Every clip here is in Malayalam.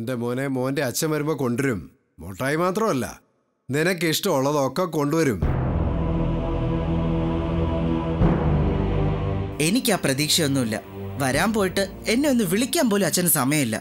എൻ്റെ മോനെ മോൻ്റെ അച്ഛൻ വരുമ്പോൾ കൊണ്ടുവരും മുട്ടായി മാത്രമല്ല നിനക്ക് ഇഷ്ടമുള്ളതൊക്കെ കൊണ്ടുവരും എനിക്ക് ആ പ്രതീക്ഷയൊന്നുമില്ല വരാൻ പോയിട്ട് എന്നെ ഒന്ന് വിളിക്കാൻ പോലും അച്ഛന് സമയമില്ല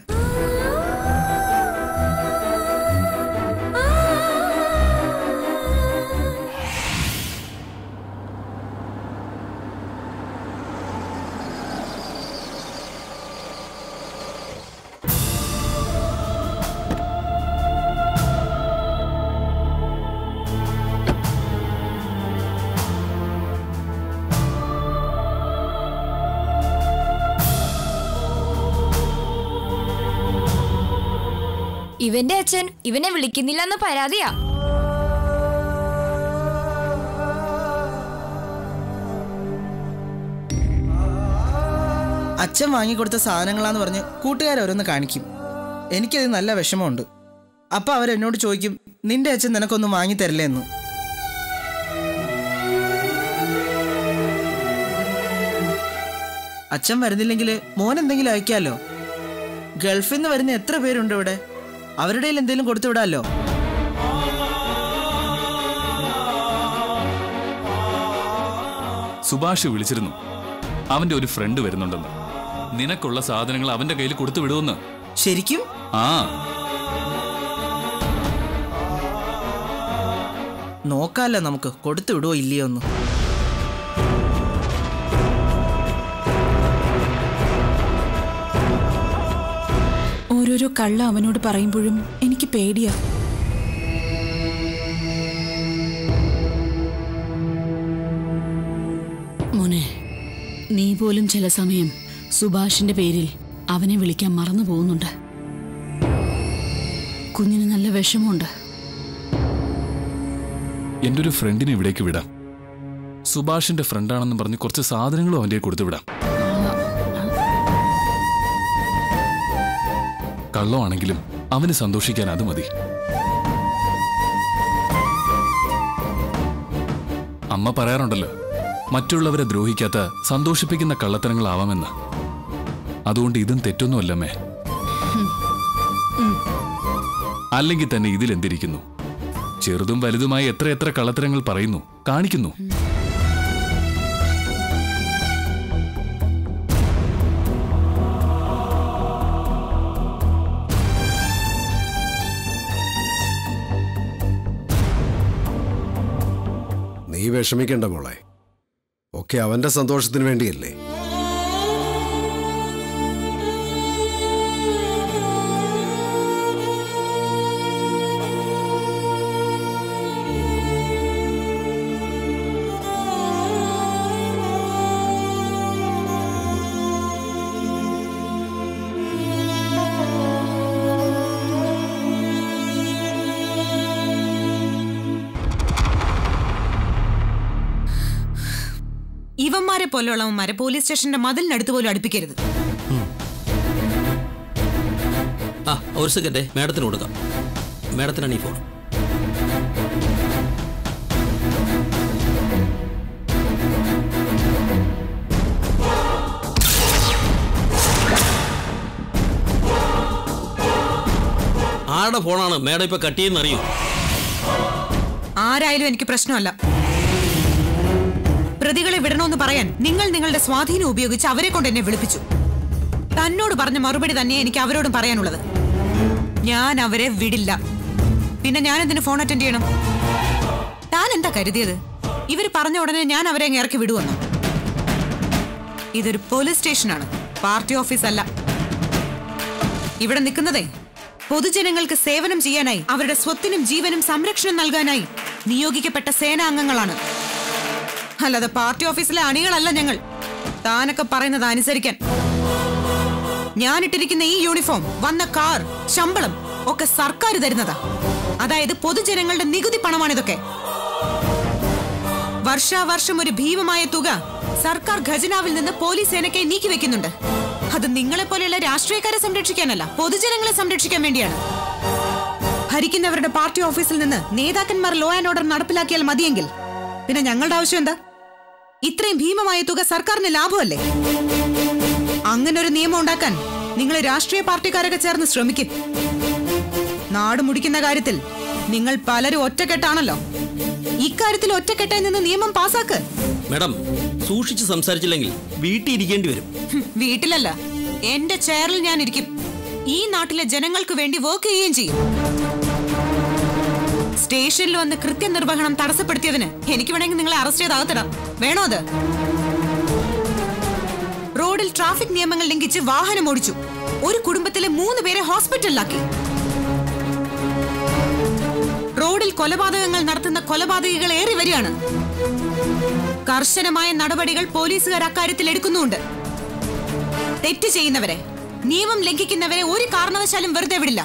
ഇവന്റെ അച്ഛൻ ഇവനെ വിളിക്കുന്നില്ലെന്ന പരാതിയാ അച്ഛൻ വാങ്ങിക്കൊടുത്ത സാധനങ്ങളാന്ന് പറഞ്ഞ് കൂട്ടുകാരോരോന്ന് കാണിക്കും എനിക്കത് നല്ല വിഷമമുണ്ട് അപ്പൊ അവരെന്നോട് ചോദിക്കും നിന്റെ അച്ഛൻ നിനക്കൊന്നും വാങ്ങി തരില്ലേ എന്ന് അച്ഛൻ വരുന്നില്ലെങ്കിൽ മോൻ എന്തെങ്കിലും അയക്കാലോ ഗൾഫിൽ നിന്ന് വരുന്ന എത്ര പേരുണ്ട് ഇവിടെ അവരുടെ കയ്യിൽ എന്തെങ്കിലും കൊടുത്തു വിടാലോ സുഭാഷ് വിളിച്ചിരുന്നു അവന്റെ ഒരു ഫ്രണ്ട് വരുന്നുണ്ടെന്ന് നിനക്കുള്ള സാധനങ്ങൾ അവന്റെ കയ്യിൽ കൊടുത്തു വിടുമെന്ന് ശരിക്കും ആ നോക്കാമല്ലോ നമുക്ക് കൊടുത്തു വിടുവോ ഇല്ലയോ എന്ന് ഓരോരോ കള്ള അവനോട് പറയുമ്പോഴും എനിക്ക് പേടിയാ മോനെ നീ പോലും ചില സമയം സുഭാഷിന്റെ പേരിൽ അവനെ വിളിക്കാൻ മറന്നു പോകുന്നുണ്ട് കുഞ്ഞിന് നല്ല വിഷമമുണ്ട് എന്റെ ഒരു ഫ്രണ്ടിനെ ഇവിടേക്ക് വിടാം സുഭാഷിന്റെ ഫ്രണ്ടാണെന്ന് പറഞ്ഞ് കുറച്ച് സാധനങ്ങളും അവന്റെ കയ്യിൽ കൊടുത്തു വിടാം കള്ളമാണെങ്കിലും അവന് സന്തോഷിക്കാൻ അത് മതി അമ്മ പറയാറുണ്ടല്ലോ മറ്റുള്ളവരെ ദ്രോഹിക്കാത്ത സന്തോഷിപ്പിക്കുന്ന കള്ളത്തരങ്ങളാവാമെന്ന് അതുകൊണ്ട് ഇതും തെറ്റൊന്നുമല്ലമ്മേ അല്ലെങ്കിൽ തന്നെ ഇതിലെന്തിരിക്കുന്നു ചെറുതും വലുതുമായി എത്ര എത്ര കള്ളത്തരങ്ങൾ പറയുന്നു കാണിക്കുന്നു നീ വിഷമിക്കണ്ട മോളെ ഒക്കെ അവന്റെ സന്തോഷത്തിന് വേണ്ടിയല്ലേ ഇവന്മാരെ പോലുള്ളവന്മാരെ പോലീസ് സ്റ്റേഷന്റെ മതിലിനടുത്ത് പോലും അടുപ്പിക്കരുത് ആ ഒരു സെക്കൻഡേ മാഡത്തിന് കൊടുക്കാം മാഡത്തിനാണ് ഈ ഫോൺ ആരുടെ ഫോണാണ് മാഡം ഇപ്പൊ കട്ട് ചെയ്യുന്ന അറിയൂ ആരായാലും എനിക്ക് പ്രശ്നമല്ല പ്രതികളെ വിടണമെന്ന് പറയാൻ നിങ്ങൾ നിങ്ങളുടെ സ്വാധീനം ഉപയോഗിച്ച് അവരെ കൊണ്ട് എന്നെ വിളിപ്പിച്ചു തന്നോട് പറഞ്ഞ മറുപടി തന്നെ എനിക്ക് അവരോടും പറയാനുള്ളത് ഞാൻ അവരെ വിടില്ല പിന്നെ ഞാൻ എന്തിനു ഫോൺ അറ്റൻഡ് ചെയ്യണം താൻ എന്താ കരുതിയത് ഇവര് പറഞ്ഞ ഉടനെ ഞാൻ അവരെ അങ്ങ് ഇറക്കി വിടുവന്നു ഇതൊരു പോലീസ് സ്റ്റേഷനാണ് പാർട്ടി ഓഫീസ് അല്ല ഇവിടെ നിൽക്കുന്നതേ പൊതുജനങ്ങൾക്ക് സേവനം ചെയ്യാനായി അവരുടെ സ്വത്തിനും ജീവനും സംരക്ഷണം നൽകാനായി നിയോഗിക്കപ്പെട്ട സേനാംഗങ്ങളാണ് അല്ലാതെ പാർട്ടി ഓഫീസിലെ അണികളല്ല ഞങ്ങൾ താനൊക്കെ പറയുന്നത് അനുസരിക്കാൻ ഞാനിട്ടിരിക്കുന്ന ഈ യൂണിഫോം വന്ന കാർ ശമ്പളം ഒക്കെ സർക്കാർ തരുന്നതാ അതായത് പൊതുജനങ്ങളുടെ നികുതി പണമാണിതൊക്കെ വർഷാവർഷം ഒരു ഭീമമായ തുക സർക്കാർ ഖജനാവിൽ നിന്ന് പോലീസ് സേനയ്ക്കായി നീക്കി വെക്കുന്നുണ്ട് അത് നിങ്ങളെ പോലെയുള്ള രാഷ്ട്രീയക്കാരെ സംരക്ഷിക്കാനല്ല പൊതുജനങ്ങളെ സംരക്ഷിക്കാൻ വേണ്ടിയാണ് ഭരിക്കുന്നവരുടെ പാർട്ടി ഓഫീസിൽ നിന്ന് നേതാക്കന്മാർ ലോ ആൻഡ് ഓർഡർ നടപ്പിലാക്കിയാൽ മതിയെങ്കിൽ പിന്നെ ഞങ്ങളുടെ ആവശ്യം എന്താ ഇത്രയും ഭീമമായ തുക സർക്കാരിന് ലാഭമല്ലേ അങ്ങനെ ഒരു നിയമം ഉണ്ടാക്കാൻ നിങ്ങൾ രാഷ്ട്രീയ പാർട്ടിക്കാരൊക്കെ ചേർന്ന് ശ്രമിക്കും നാട് മുടിക്കുന്ന കാര്യത്തിൽ നിങ്ങൾ പലരും ഒറ്റക്കെട്ടാണല്ലോ ഇക്കാര്യത്തിൽ ഒറ്റക്കെട്ടായി നിന്ന് നിയമം പാസാക്ക് മാഡം സൂക്ഷിച്ച് സംസാരിച്ചില്ലെങ്കിൽ വീട്ടിൽ ഇരിക്കേണ്ടി വരും ഹും, വീട്ടിലല്ല എന്റെ ചെയറിൽ ഞാൻ ഇരിക്കും ഈ നാട്ടിലെ ജനങ്ങൾക്ക് വേണ്ടി വർക്ക് ചെയ്യുകയും ചെയ്യും സ്റ്റേഷനിൽ വന്ന് കൃത്യനിർവഹണം തടസ്സപ്പെടുത്തിയതിന് എനിക്ക് വേണമെങ്കിൽ നിങ്ങളെ അറസ്റ്റ് ചെയ്ത് അകത്തിടാം വേണോ അത് റോഡിൽ ട്രാഫിക് നിയമങ്ങൾ ലംഘിച്ച് വാഹനം ഓടിച്ചു ഒരു കുടുംബത്തിലെ മൂന്ന് പേരെ ഹോസ്പിറ്റലിലാക്കി റോഡിൽ കൊലപാതകങ്ങൾ നടത്തുന്ന കൊലപാതകികൾ ഏറി വരികയാണ് കർശനമായ നടപടികൾ പോലീസുകാർ അക്കാര്യത്തിൽ എടുക്കുന്നുണ്ട് തെറ്റ് ചെയ്യുന്നവരെ നിയമം ലംഘിക്കുന്നവരെ ഒരു കാരണവശാലും വെറുതെ വിടില്ല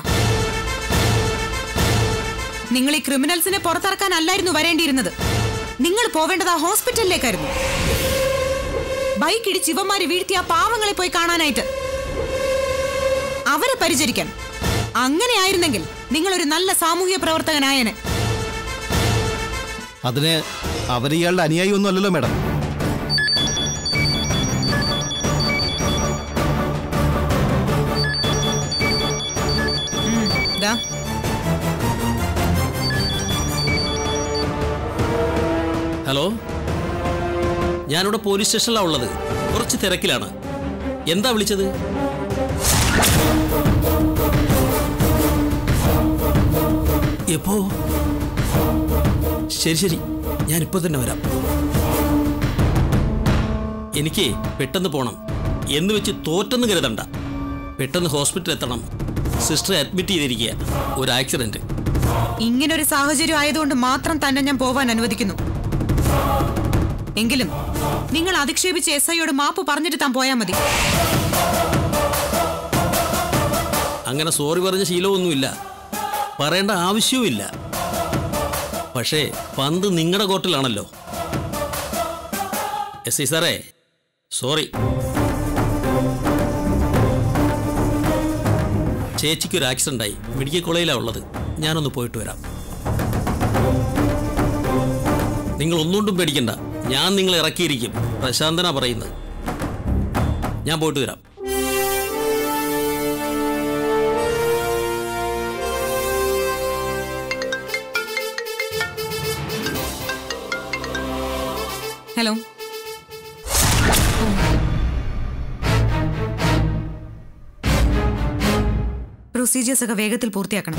നിങ്ങൾ ഈ ക്രിമിനൽസിനെ പുറത്തിറക്കാനല്ലായിരുന്നു വരേണ്ടിയിരുന്നത് നിങ്ങൾ പോവേണ്ടത് ആ ഹോസ്പിറ്റലിലേക്കായിരുന്നു ബൈക്ക് ഇടിച്ച് ഇവന്മാര് വീഴ്ത്തിയ ആ പാവങ്ങളെ പോയി കാണാനായിട്ട് അവരെ പരിചരിക്കാൻ അങ്ങനെയായിരുന്നെങ്കിൽ നിങ്ങൾ ഒരു നല്ല സാമൂഹ്യ പ്രവർത്തകനായനെ അതിന് അവരിയാളുടെ അനുയായി ഒന്നും അല്ലല്ലോ മാഡം ദാ ഹലോ ഞാനിവിടെ പോലീസ് സ്റ്റേഷനിലാണ് ഉള്ളത് കുറച്ച് തിരക്കിലാണ് എന്താ വിളിച്ചത് എപ്പോ ശരി ശരി ഞാൻ ഇപ്പൊ തന്നെ വരാം എനിക്ക് പെട്ടെന്ന് പോണം എന്ന് വെച്ച് തോറ്റെന്ന് കരുതണ്ട പെട്ടെന്ന് ഹോസ്പിറ്റലിൽ എത്തണം സിസ്റ്ററെ അഡ്മിറ്റ് ചെയ്തിരിക്കുക ഒരു ആക്സിഡന്റ് ഇങ്ങനൊരു സാഹചര്യം ആയതുകൊണ്ട് മാത്രം തന്നെ ഞാൻ പോവാൻ അനുവദിക്കുന്നു എങ്കിലും നിങ്ങൾ അധിക്ഷേപിച്ച് എസ് ഐയോട് മാപ്പ് പറഞ്ഞിട്ട് താൻ പോയാൽ മതി അങ്ങനെ സോറി പറഞ്ഞ ശീലമൊന്നുമില്ല പറയേണ്ട ആവശ്യവുമില്ല പക്ഷേ പന്ത് നിങ്ങളുടെ കോർട്ടിലാണല്ലോ എസ് ഐ സാറേ സോറി ചേച്ചിക്ക് ഒരു ആക്സിഡന്റ് ആയി മെഡിക്കൽ കോളേജിലാണ് ഉള്ളത് ഞാനൊന്ന് പോയിട്ട് വരാം നിങ്ങൾ ഒന്നുകൊണ്ടും പേടിക്കണ്ട ഞാൻ നിങ്ങളെ ഇറക്കിയിരിക്കും പ്രശാന്തനാ പറയുന്നത് ഞാൻ പോയിട്ട് വരാം ഹലോ പ്രൊസീജിയേഴ്സ് ഒക്കെ വേഗത്തിൽ പൂർത്തിയാക്കണം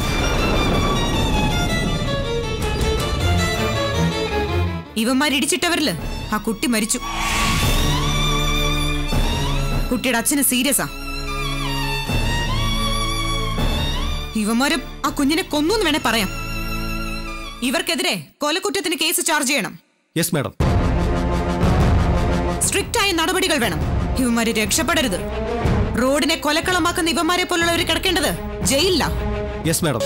ഇവന്മാർ ഇടിച്ചിട്ടവരില് ആ കുട്ടി മരിച്ചു കുട്ടിയുടെ അച്ഛന് സീരിയസാ ഇവന്മാര് ആ കുഞ്ഞിനെ കൊന്നു എന്ന് വേണേ പറയാം ഇവർക്കെതിരെ കൊലക്കുറ്റത്തിന് കേസ് ചാർജ് ചെയ്യണം യെസ് മാഡം സ്ട്രിക്റ്റ് ആയ നടപടികൾ വേണം ഇവന്മാര് രക്ഷപ്പെടരുത് റോഡിനെ കൊലക്കളമാക്കുന്ന ഇവന്മാരെ പോലുള്ളവർ കിടക്കേണ്ടത് ജയിലില്ല യെസ് മാഡം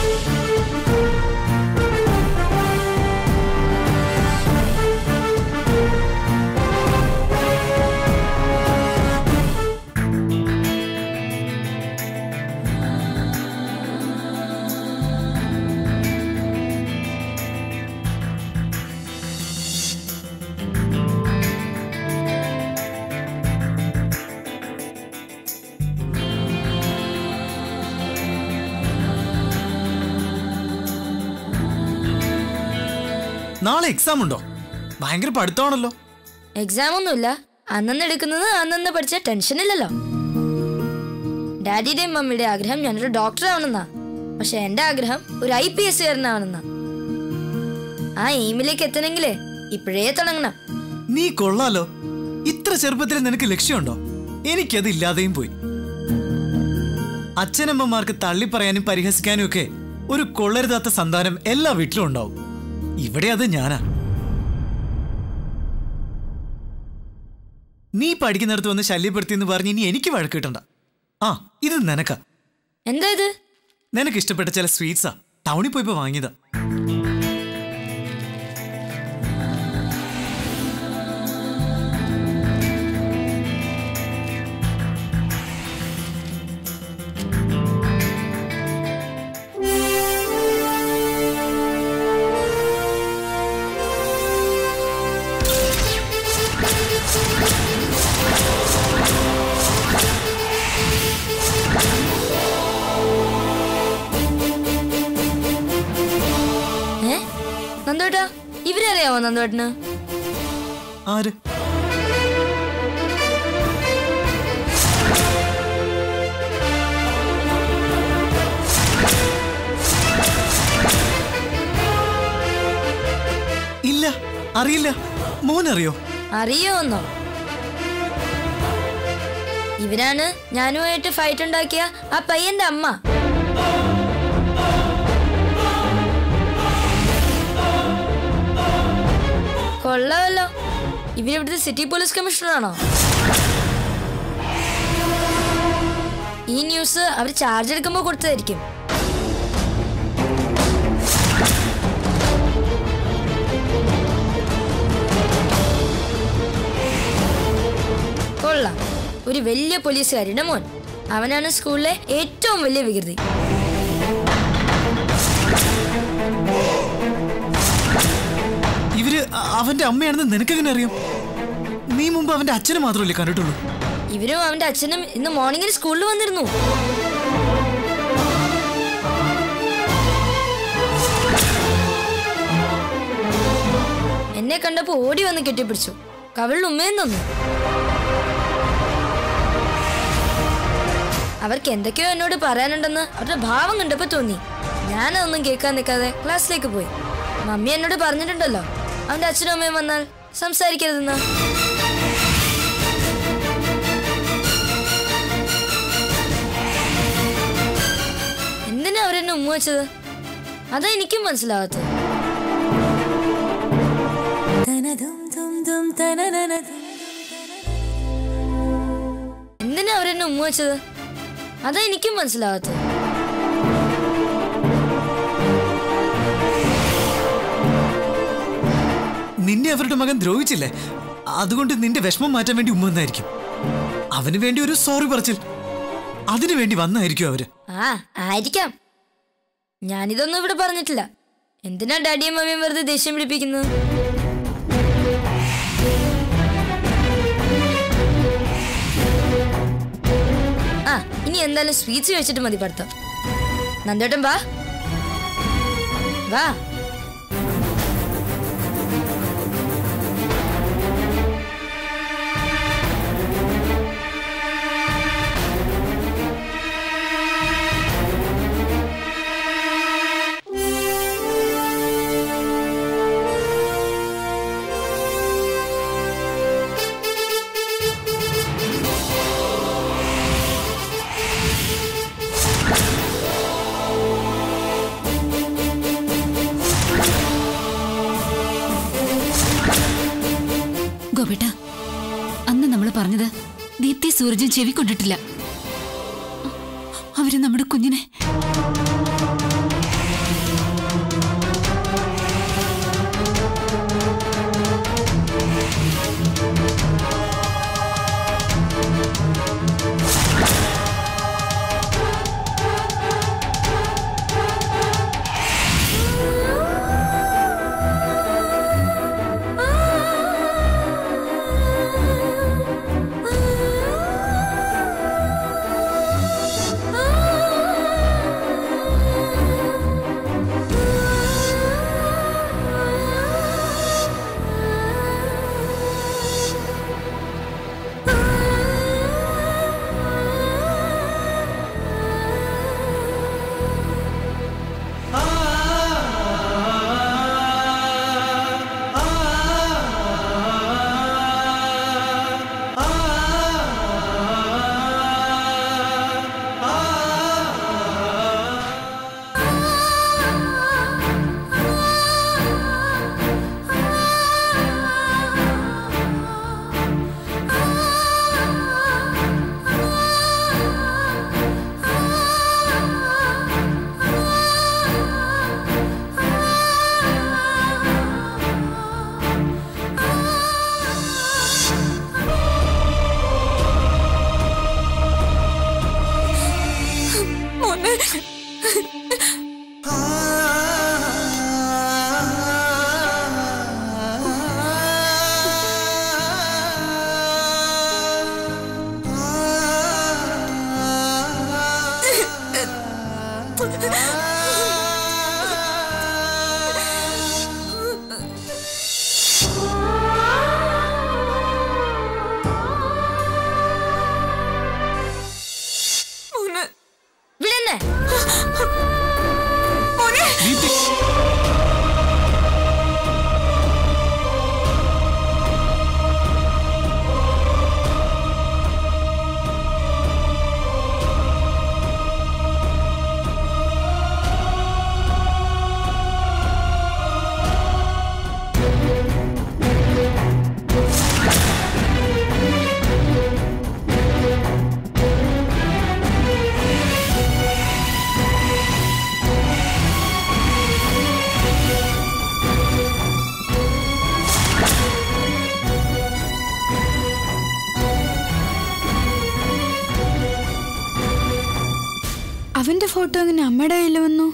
നാളെ എക്സാം ഉണ്ടോ ഭയങ്കര പഠിത്തമാണല്ലോ എക്സാം ഒന്നുമില്ല അന്നന്ന് എടുക്കുന്നത് അന്നന്ന് പഠിച്ച ടെൻഷൻ ഇല്ലല്ലോ ഡാഡിയുടെയും മമ്മിയുടെ ആഗ്രഹം ഞാനൊരു ഡോക്ടർ ആവണമെന്നാ പക്ഷെ എന്റെ ആഗ്രഹം ഒരു ഐ പി എസ് കാരനാവണമെന്നാ ആ എയിമിലേക്ക് എത്തണമെങ്കിലേ ഇപ്പോഴേ തുടങ്ങണം നീ കൊള്ളാലോ ഇത്ര ചെറുപ്പത്തിൽ നിനക്ക് ലക്ഷ്യമുണ്ടോ എനിക്കത് ഇല്ലാതെയും പോയി അച്ഛനമ്മമാർക്ക് തള്ളിപ്പറയാനും പരിഹസിക്കാനും ഒക്കെ ഒരു കൊള്ളരുതാത്ത സന്താനം എല്ലാ വീട്ടിലും ഉണ്ടാവും ഇവിടെ അത് ഞാനാ നീ പഠിക്കുന്നിടത്ത് വന്ന് ശല്യപ്പെടുത്തി എന്ന് പറഞ്ഞ് ഇനി എനിക്ക് വഴക്ക് കിട്ടണ്ട ആ ഇത് നിനക്കാ എന്താ ഇത് നിനക്ക് ഇഷ്ടപ്പെട്ട ചില സ്വീറ്റ്സാ ടൗണിൽ പോയപ്പോ വാങ്ങിയതാ നന്ദോട്ടാ ഇവരറിയാമോ നന്ദോട്ടന് ആര് ഇല്ല അറിയില്ല മോൻ അറിയോ അറിയോന്നോ ഇവരാണ് ഞാനുമായിട്ട് ഫൈറ്റ് ഉണ്ടാക്കിയ ആ പയ്യന്റെ അമ്മ കൊള്ളാമല്ലോ ഇവരിവിടുത്തെ സിറ്റി പോലീസ് കമ്മീഷണറാണോ ഈ ന്യൂസ് അവർ ചാർജ് എടുക്കുമ്പോൾ കൊടുത്തതായിരിക്കും കൊള്ളാം ഒരു വലിയ പോലീസുകാരുടെ മോൻ അവനാണ് സ്കൂളിലെ ഏറ്റവും വലിയ വികൃതി ഇവര് അ- അവന്റെ അമ്മയാണെന്ന് നിനക്കെങ്ങനെ അറിയാം നീ മുമ്പ് അവന്റെ അച്ഛനെ മാത്രമല്ലേ കണ്ടിട്ടുള്ളൂ ഇവരും അവന്റെ അച്ഛനും ഇന്ന് മോർണിംഗിൽ സ്കൂളിൽ വന്നിരുന്നു എന്നെ കണ്ടപ്പോ ഓടി വന്ന് കെട്ടിപ്പിടിച്ചു കവിളിൽ ഉമ്മയും തന്നു അവർക്ക് എന്തൊക്കെയോ എന്നോട് പറയാനുണ്ടെന്ന് അവരുടെ ഭാവം കണ്ടപ്പോ തോന്നി ഞാനതൊന്നും കേൾക്കാൻ നിൽക്കാതെ ക്ലാസ്സിലേക്ക് പോയി മമ്മി എന്നോട് പറഞ്ഞിട്ടുണ്ടല്ലോ അവന്റെ അച്ഛനും അമ്മയും വന്നാൽ സംസാരിക്കരുതെന്ന് എന്തിനാ അവരെന്നെ ഉമ്മ വെച്ചത് അതാ എനിക്കും മനസ്സിലാവാത്തത് എന്തിനാ അവരെന്നെ ഉമ്മ വെച്ചത് അതാ എനിക്കും മനസ്സിലാവാത്തത് നിന്നെ അവരുടെ മകൻ ദ്രോഹിച്ചില്ലേ അതുകൊണ്ട് നിന്റെ വിഷമം മാറ്റാൻ വേണ്ടി ഉമ്മ വന്നായിരിക്കും അവന് വേണ്ടി ഒരു സോറി പറച്ചിൽ അതിനു വേണ്ടി വന്നായിരിക്കും അവര് ആ ആയിരിക്കാം ഞാനിതൊന്നും ഇവിടെ പറഞ്ഞിട്ടില്ല എന്തിനാ ഡാഡിയും മമ്മിയും വെറുതെ ദേഷ്യം പിടിപ്പിക്കുന്നത് ആ ഇനി എന്തായാലും സ്വീറ്റ്സ് കഴിച്ചിട്ട് മതി പഠിത്തം നന്ദേട്ടൻ വാ വാ ഗോപേട്ട അന്ന് നമ്മൾ പറഞ്ഞത് ദീപ്തി സൂരജും ചെവി കൊണ്ടിട്ടില്ല അവര് നമ്മുടെ കുഞ്ഞിനെ ആ ഫോട്ടോ എങ്ങനെ അമ്മയുടെ കയ്യിൽ വന്നു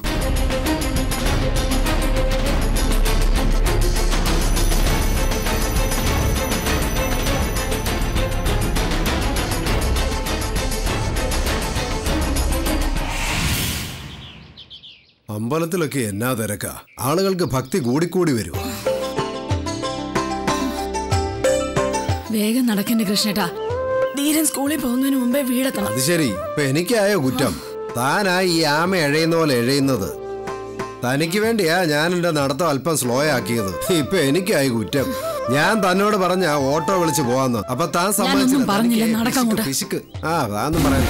അമ്പലത്തിലൊക്കെ എന്നാ തിരക്കാ ആളുകൾക്ക് ഭക്തി കൂടിക്കൂടി വരും വേഗം നടക്കണ്ടേ കൃഷ്ണേട്ടാ ധീരൻ സ്കൂളിൽ പോകുന്നതിന് മുമ്പേ വീടെത്തണം അത് ശരി ഇപ്പൊ എനിക്കായോ കുറ്റം താനായി ഈ ആമ എഴയുന്ന പോലെ എഴയുന്നത് തനിക്ക് വേണ്ടിയാ ഞാൻ എന്റെ നടത്തം അല്പം സ്ലോ ആക്കിയത് ഇപ്പൊ എനിക്കായി കുറ്റം ഞാൻ തന്നോട് പറഞ്ഞ ഓട്ടോ വിളിച്ച് പോവാന്ന് അപ്പൊ താൻ സമ്മതിച്ചില്ല. പറഞ്ഞില്ല, തനിക്ക് നടക്കാം പിശുക്ക്, അങ്ങോട്ട്. പിശുക്ക് ആ താന്നും പറയാം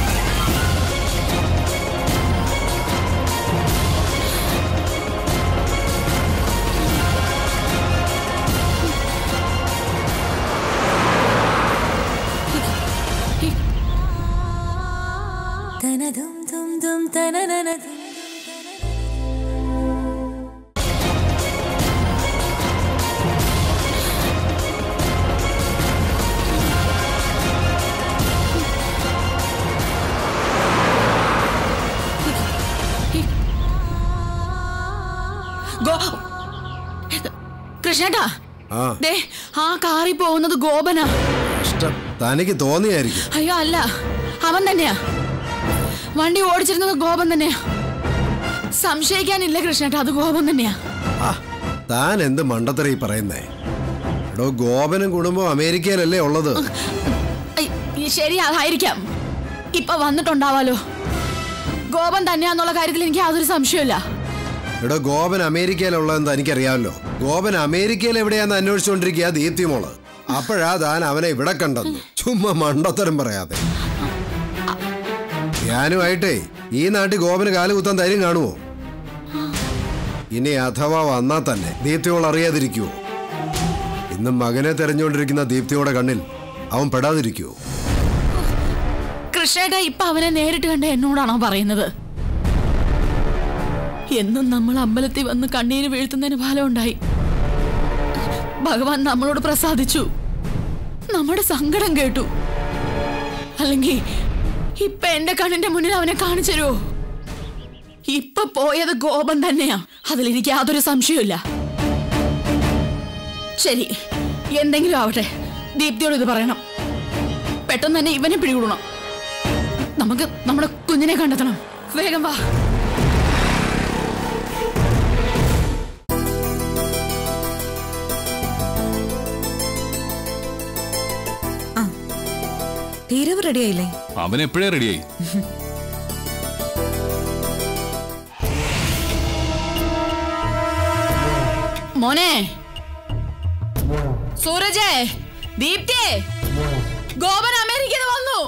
ഗോ കൃഷ്ണേട്ടാ ആ ദേ ആ കാറിൽ പോകുന്നത് ഗോപനാ ഇഷ്ടം തനിക്ക് തോന്നിയായിരിക്കും അയ്യോ അല്ല അവൻ തന്നെയാ വണ്ടി ഓടിച്ചിരുന്നത് ഗോപൻ തന്നെയാ സംശയിക്കാനില്ല കൃഷ്ണേട്ടാ അത് ഗോപൻ തന്നെയാ ആ താൻ എന്ത് മണ്ടത്തര ഈ പറയുന്നേ എടോ ഗോപനും കുടുംബം അമേരിക്കയിലല്ലേ ഉള്ളത് ഐ, ഈ ശരി അതായിരിക്കാം ഇപ്പൊ വന്നിട്ടുണ്ടാവാലോ ഗോപൻ തന്നെയാന്നുള്ള കാര്യത്തിൽ എനിക്ക് യാതൊരു സംശയമില്ല എടോ ഗോപൻ അമേരിക്കയിലുള്ളതെന്ന് തനിക്കറിയാമല്ലോ ഗോപൻ അമേരിക്കയിൽ എവിടെയാന്ന് അന്വേഷിച്ചുകൊണ്ടിരിക്കുക ദീപ്തി മോള് അപ്പോഴാ താൻ അവനെ ഇവിടെ കണ്ടെന്ന് ചുമ്മാ മണ്ടത്തരം പറയാതെ ഞാനുമായിട്ടേ ഈ നാട്ടിൽ ഗോപന് കാലുകുത്താൻ ധൈര്യം കാണുമോ ഇനി അഥവാ വന്നാൽ തന്നെ ദീപ്തിയോൾ അറിയാതിരിക്കുവോ ഇന്ന് മകനെ തെരഞ്ഞുകൊണ്ടിരിക്കുന്ന ദീപ്തിയുടെ കണ്ണിൽ അവൻ പെടാതിരിക്കുവോ കൃഷ്ണേട്ട ഇപ്പൊ അവനെ നേരിട്ട് കണ്ട എന്നോടാണോ പറയുന്നത് എന്നും നമ്മൾ അമ്പലത്തിൽ വന്ന് കണ്ണീര് വീഴ്ത്തുന്നതിന് ഫലമുണ്ടായി ഭഗവാൻ നമ്മളോട് പ്രസാദിച്ചു നമ്മുടെ സങ്കടം കേട്ടു അല്ലെങ്കിൽ ഇപ്പൊ എന്റെ കണ്ണിന്റെ മുന്നിൽ അവനെ കാണിച്ചു തരുമോ ഇപ്പൊ പോയത് ഗോപൻ തന്നെയാ അതിൽ എനിക്ക് യാതൊരു സംശയമില്ല ശരി എന്തെങ്കിലും ആവട്ടെ ദീപ്തിയോട് ഇത് പറയണം പെട്ടെന്ന് തന്നെ ഇവനെ പിടികൂടണം നമുക്ക് നമ്മുടെ കുഞ്ഞിനെ കണ്ടെത്തണം വേഗം വാ തീരവ് റെഡിയായില്ലേ അവൻ എപ്പോഴേ റെഡിയായി മോനെ സൂരജേ ദീപ്തി ഗോപൻ അമേരിക്കയിൽ നിന്ന് വന്നു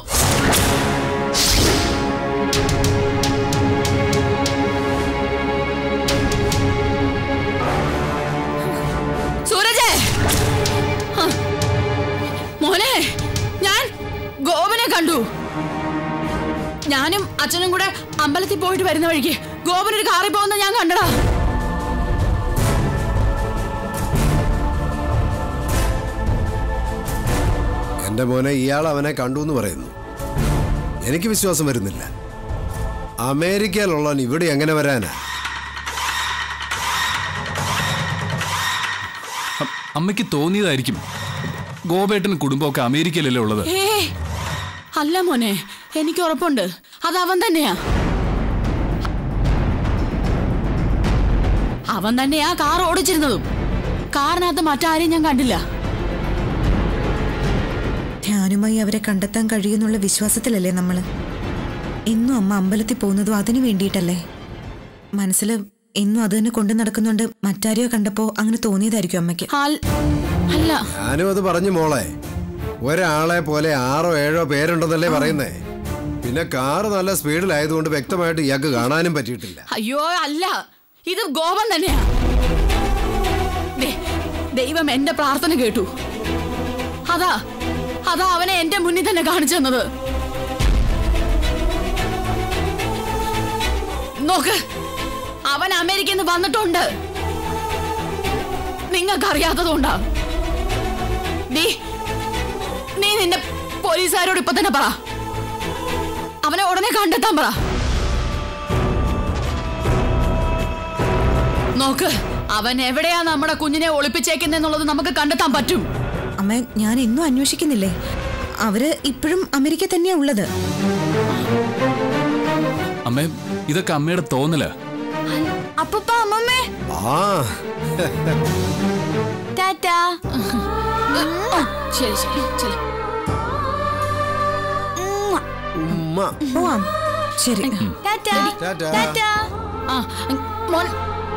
സൂരജേ ഹ. മോനെ ഞാൻ ഗോപനെ കണ്ടു ഞാനും അച്ഛനും കൂടെ അമ്പലത്തിൽ പോയിട്ട് വരുന്ന വഴിക്ക് ഗോപൻ ഒരു കാറിൽ പോകുന്ന ഞാൻ കണ്ടടാ എന്റെ മോനെ ഇയാൾ അവനെ കണ്ടു എന്ന് പറയുന്നു എനിക്ക് വിശ്വാസം വരുന്നില്ല അമേരിക്കയിലുള്ളവൻ ഇവിടെ എങ്ങനെ വരാനാ അ- അമ്മയ്ക്ക് തോന്നിയതായിരിക്കും ഗോപേട്ടനും കുടുംബമൊക്കെ അമേരിക്കയിലല്ലേ ഉള്ളത് ഏ അല്ല മോനെ എനിക്ക് ഉറപ്പുണ്ട് അത് അവൻ തന്നെയാ അവൻ തന്നെയാ കാർ ഓടിച്ചിരുന്നതും കാറിനകത്ത് മറ്റാരെയും ഞാൻ കണ്ടില്ല ധ്യാനുമായി അവരെ കണ്ടെത്താൻ കഴിയുന്നുള്ള വിശ്വാസത്തിലല്ലേ നമ്മള് ഇന്നും അമ്മ അമ്പലത്തിൽ പോകുന്നതും അതിനു വേണ്ടിയിട്ടല്ലേ മനസ്സിൽ ഇന്നും അത് തന്നെ കൊണ്ടു നടക്കുന്നുണ്ട് മറ്റാരെയോ കണ്ടപ്പോ അങ്ങനെ തോന്നിയതായിരിക്കും അമ്മയ്ക്ക് അൽ- അല്ല ഞാനും അത് പറഞ്ഞു മോളെ ഒരാളെ പോലെ ആറോ ഏഴോ പേരുണ്ടെന്നല്ലേ പറയുന്നേ പിന്നെ കാറ് നല്ല സ്പീഡിലായതുകൊണ്ട് വ്യക്തമായിട്ട് ഇയാൾക്ക് കാണാനും പറ്റിയിട്ടില്ല അയ്യോ അല്ല ഇത് ഗോപൻ തന്നെയാ ദേ, ദൈവം എന്റെ പ്രാർത്ഥന കേട്ടു അതാ അതാ അവനെ എന്റെ മുന്നിൽ തന്നെ കാണിച്ചു തന്നത് നോക്ക് അവൻ അമേരിക്കയിൽ നിന്ന് വന്നിട്ടുണ്ട് നിങ്ങൾക്കറിയാത്തതുകൊണ്ടാ നീ നീ നിന്റെ പോലീസുകാരോട് ഇപ്പൊ തന്നെ പറ അവനെ ഉടനെ കണ്ടെത്താൻ പറ നോക്ക് അവൻ എവിടെയാ നമ്മുടെ കുഞ്ഞിനെ ഒളിപ്പിച്ചേക്കുന്നെന്നുള്ളത് നമുക്ക് കണ്ടെത്താൻ പറ്റും അമ്മ ഞാൻ ഇന്നും അന്വേഷിക്കുന്നില്ലേ അവര് ഇപ്പോഴും അമേരിക്ക തന്നെയാ ഉള്ളത് അമ്മേ ഇതൊക്കെ അമ്മയുടെ തോന്നലാ അപ്പൂപ്പ അമ്മമ്മേ ആ ടാറ്റാ ശരി ശരി ശരി ഉമ്മ പോവാം ശരി ടാറ്റാ ടാറ്റാ. ടാറ്റാ ആ മോൻ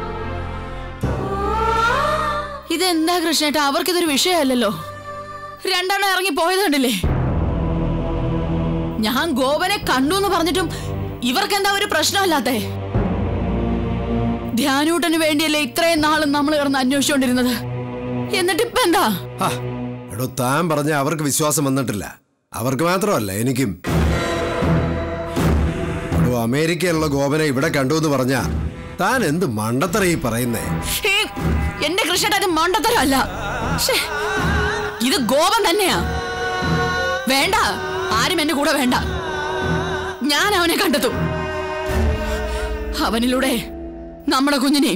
ഇതെന്താ കൃഷ്ണേട്ടാ അവർക്കിതൊരു വിഷയമല്ലല്ലോ രണ്ടെണ്ണം ഇറങ്ങി പോയത് കണ്ടില്ലേ ഞാൻ ഗോപനെ കണ്ടു എന്ന് പറഞ്ഞിട്ടും ഇവർക്കെന്താ ഒരു പ്രശ്നമല്ലാത്തേ ധ്യാനൂട്ടന് വേണ്ടിയല്ലേ ഇത്രയും നാളും നമ്മൾ കിടന്ന് അന്വേഷിച്ചുകൊണ്ടിരുന്നത് എന്നിട്ട് ഇപ്പൊ എന്താ ഹാ, എടോ താൻ പറഞ്ഞ അവർക്ക് വിശ്വാസം വന്നിട്ടില്ല അവർക്ക് മാത്രമല്ല എനിക്കും എടോ അമേരിക്കയിലുള്ള ഗോപനെ ഇവിടെ കണ്ടു എന്ന് പറഞ്ഞ താൻ എന്ത് മണ്ടത്തറ ഈ പറയുന്നേ ഏ, എന്റെ കൃഷ്ണേട്ട അത് മണ്ടത്തരമല്ല ശ്ശേ, ഇത് ഗോപൻ തന്നെയാ വേണ്ട ആരും എന്റെ കൂടെ വേണ്ട ഞാൻ അവനെ കണ്ടെത്തും അവനിലൂടെ നമ്മുടെ കുഞ്ഞിനെ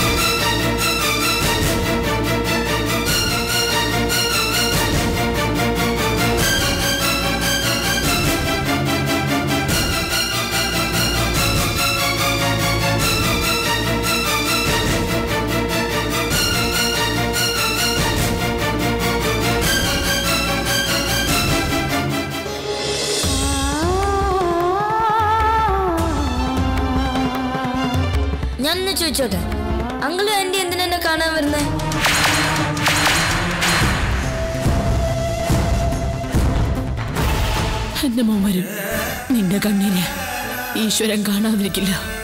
ഞാനൊന്ന് ചോദിച്ചോട്ടെ അങ്കിളും ആന്റി എന്തിനാ എന്നെ കാണാൻ വരുന്നേ എന്റെ മോൻ വരും നിന്റെ കണ്ണീര് ഈശ്വരൻ കാണാതിരിക്കില്ല